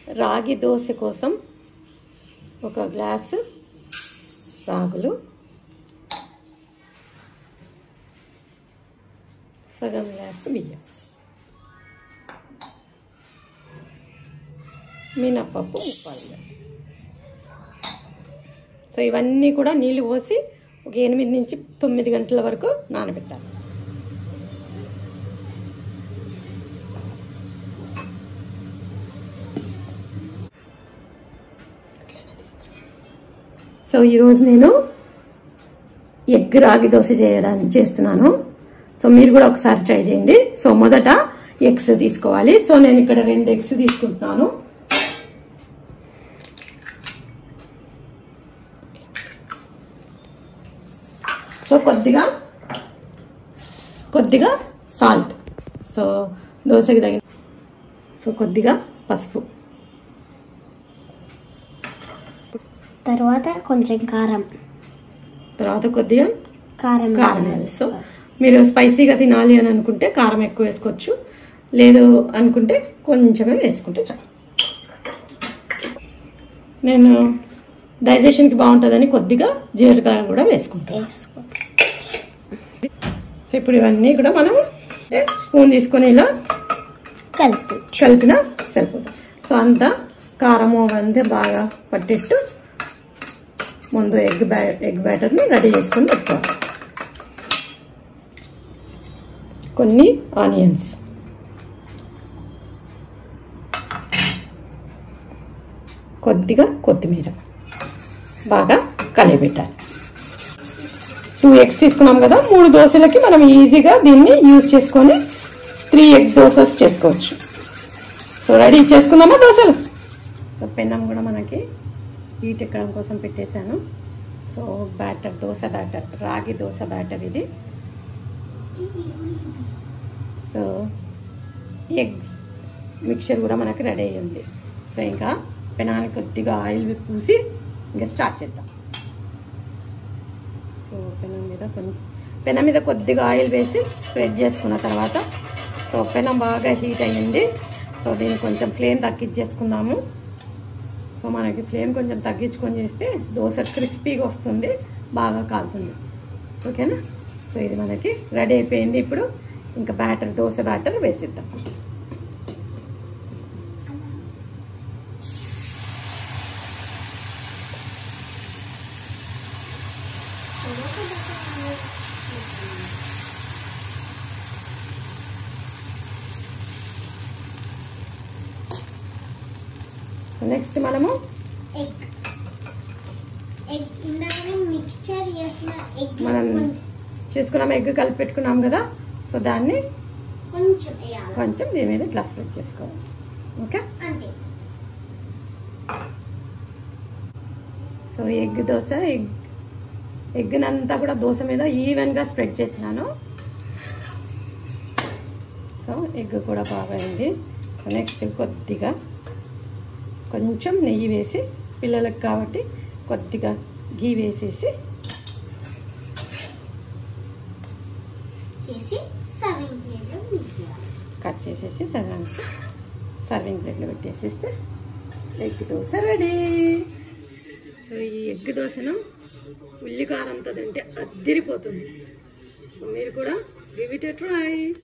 రాగి దోశ కోసం ఒక గ్లాసు రాగులు సగం గ్లాసు బియ్యం మినప్పప్పు ముప్పాలు గ్లాసు సో ఇవన్నీ కూడా నీళ్ళు పోసి ఒక ఎనిమిది నుంచి తొమ్మిది గంటల వరకు నానబెట్టాలి సో ఈరోజు నేను ఎగ్ రాగి దోశ చేయడానికి చేస్తున్నాను సో మీరు కూడా ఒకసారి ట్రై చేయండి సో మొదట ఎగ్స్ తీసుకోవాలి సో నేను ఇక్కడ రెండు ఎగ్స్ తీసుకుంటున్నాను సో కొద్దిగా కొద్దిగా సాల్ట్ సో దోశకి తగిన సో కొద్దిగా పసుపు తర్వాత కొంచెం కారం తర్వాత కొద్దిగా కారం కారం వేయాలి సో మీరు స్పైసీగా తినాలి అని అనుకుంటే కారం ఎక్కువ వేసుకోవచ్చు లేదు అనుకుంటే కొంచెమే వేసుకుంటే చాలు నేను డైజెషన్కి బాగుంటుందని కొద్దిగా జీలకర్ర కూడా వేసుకుంటాను వేసుకో సో ఇప్పుడు ఇవన్నీ కూడా మనం అంటే స్పూన్ తీసుకొని ఇలా కలిపి కలిపిన సరిపోతుంది సో అంతా కారము అవంతా బాగా పట్టేట్టు ముందు ఎగ్ బ్యా ఎగ్ బ్యాటర్ని రెడీ చేసుకొని పెట్టుకోవాలి కొన్ని ఆనియన్స్ కొద్దిగా కొత్తిమీర బాగా కలిపెట్టాలి టూ ఎగ్స్ తీసుకున్నాం కదా మూడు దోశలకి మనం ఈజీగా దీన్ని యూజ్ చేసుకొని త్రీ ఎగ్ దోసెస్ చేసుకోవచ్చు సో రెడీ చేసుకుందామా దోశలు సో పెన్నం కూడా మనకి హీట్ ఎక్కడం కోసం పెట్టేశాను so batter dosa batter ragi dosa batter ఇది సో ఎగ్స్ మిక్చర్ కూడా మనకి రెడీ అయ్యింది సో ఇంకా పెనానికి కొద్దిగా ఆయిల్ పూసి ఇంకా స్టార్ట్ చేద్దాం సో పెనం మీద కొంచెం పెనం మీద కొద్దిగా ఆయిల్ వేసి స్ప్రెడ్ చేసుకున్న తర్వాత సో పెనం బాగా హీట్ అయ్యింది సో దీన్ని కొంచెం ఫ్లేమ్ తగ్గించేసుకుందాము సో మనకి ఫ్లేమ్ కొంచెం తగ్గించుకొని చేస్తే దోశ క్రిస్పీగా వస్తుంది బాగా కాలుతుంది ఓకేనా సో ఇది మనకి రెడీ అయిపోయింది ఇప్పుడు ఇంకా బ్యాటర్ దోశ బ్యాటర్ వేసిద్దాం నెక్స్ట్ మనము ఎగ్ ఎగ్ ఇందాక మిక్స్చర్ చేసిన ఎగ్ మనం చేసుకున్నాం ఎగ్ కలిపి పెట్టుకున్నాం కదా సో దాన్ని కొంచెం వేయాలి కొంచెం దీని మీద ఇట్లా స్ప్రెడ్ చేసుకోవాలి ఓకే అంతే సో ఎగ్ దోశ ఎగ్ ఎగ్నంతా కూడా దోశ మీద ఈవెన్గా స్ప్రెడ్ చేసినాను సో ఎగ్ కూడా బాగా అయింది సో నెక్స్ట్ కొద్దిగా కొంచెం నెయ్యి వేసి పిల్లలకు కాబట్టి కొద్దిగా గీ వేసేసి చేసి సర్వింగ్ ప్లేట్లో మిక్స్ కట్ చేసేసి సర్వింగ్ సర్వింగ్ ప్లేట్లో పెట్టేసేస్తే ఎగ్ దోశ రెడీ సో ఈ ఎగ్ దోశను ఉల్లికారంతో తింటే అద్దిరిపోతుంది సో మీరు కూడా గివ్ ఇట్ ఎ ట్రై